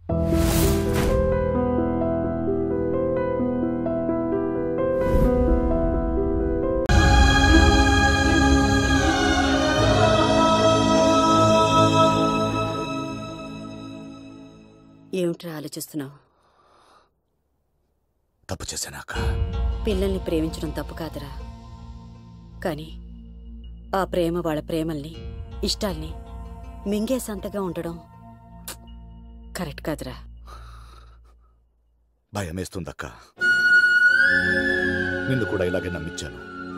ఏమిట్రా ఆలోచిస్తున్నావు తప్పు చేశానాక పిల్లల్ని ప్రేమించడం తప్పు కాదురా కానీ ఆ ప్రేమ వాళ్ళ ప్రేమల్ని ఇష్టాల్ని మింగేసంతగా ఉండడం కరెక్ట్ కాదురా భయమేస్తుందక్క నిన్ను కూడా ఇలాగే నమ్మించాను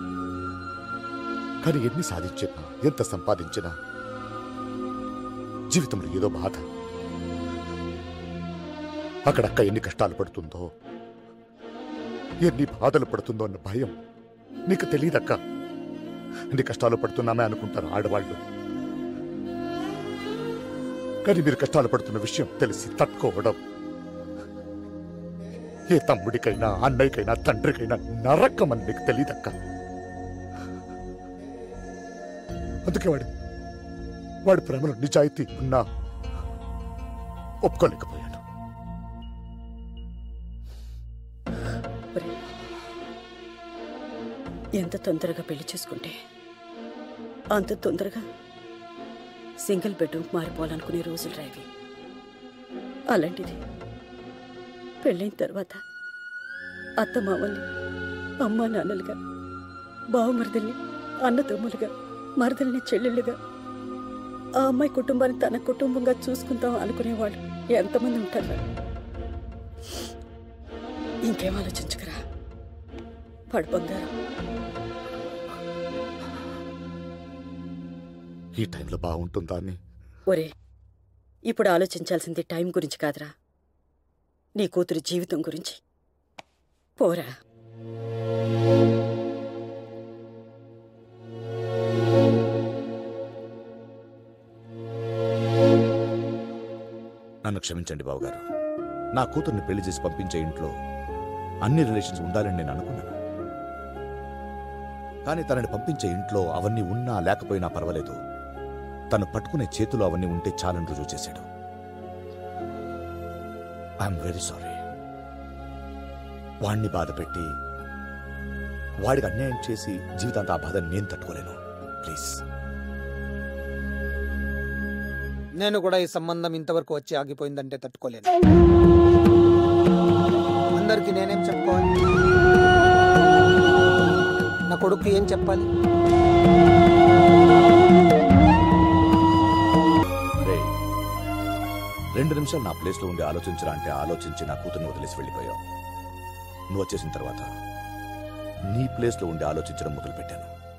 కానీ ఎన్ని సాధించినా ఎంత సంపాదించినా జీవితంలో ఏదో బాధ అక్కడక్క ఎన్ని కష్టాలు పడుతుందో ఎన్ని బాధలు పడుతుందో అన్న భయం నీకు తెలియదక్క ఎన్ని కష్టాలు పడుతున్నామే అనుకుంటారు ఆడవాళ్ళు కానీ మీరు కష్టాలు పడుతున్న విషయం తెలిసి తట్టుకోవడం ఏ తమ్ముడికైనా అన్నయ్యకైనా తండ్రికైనా నరకమని నీకు తెలియదక్క అందుకే వాడు వాడి ప్రేమలో నిజాయితీ ఉన్నా ఒప్పుకోలేకపోయాను ఒరేయ్, ఎంత తొందరగా పెళ్లి చేసుకుంటే అంత తొందరగా సింగిల్ బెడ్రూమ్ మారిపోవాలనుకునే రోజులు రావి అలాంటిది పెళ్ళైన తర్వాత అత్త మామల్ని అమ్మా నాన్నలుగా బావమరదల్ని అన్నదమ్ములుగా మరదల్ని చెల్లెళ్ళుగా ఆ అమ్మాయి కుటుంబాన్ని తన కుటుంబంగా చూసుకుందాం అనుకునేవాళ్ళు ఎంతమంది ఉంటారు ఇంకేం ఆలోచించకరా పడు బంగారం ఈ టైంలో బాగుంటుందా అని ఒరే ఇప్పుడు ఆలోచించాల్సింది టైం గురించి కాదురా నీ కూతురు జీవితం గురించి పోరా నన్ను క్షమించండి బావగారు నా కూతుర్ని పెళ్లి చేసి పంపించే ఇంట్లో అన్ని రిలేషన్స్ ఉండాలని నేను అనుకున్నాను కానీ తనని పంపించే ఇంట్లో అవన్నీ ఉన్నా లేకపోయినా పర్వాలేదు తను పట్టుకునే చేతులు అవన్నీ ఉంటే చాలని రుజువు చేశాడు ఐఎమ్ వెరీ సారీ వాణ్ణి బాధ పెట్టి వాడికి అన్యాయం చేసి జీవితాంత ఆ బాధ నేను తట్టుకోలేను ప్లీజ్ నేను కూడా ఈ సంబంధం ఇంతవరకు వచ్చి ఆగిపోయిందంటే తట్టుకోలేను అందరికి నేనేం చెప్పుకోవాలి నా కొడుకు ఏం చెప్పాలి రేయ్, రెండు నిమిషాలు నా ప్లేస్లో ఉండి ఆలోచించరా అంటే ఆలోచించి నా కూతుర్ని వదిలేసి వెళ్ళిపోయావు నువ్వు వచ్చేసిన తర్వాత నీ ప్లేస్లో ఉండి ఆలోచించడం మొదలుపెట్టాను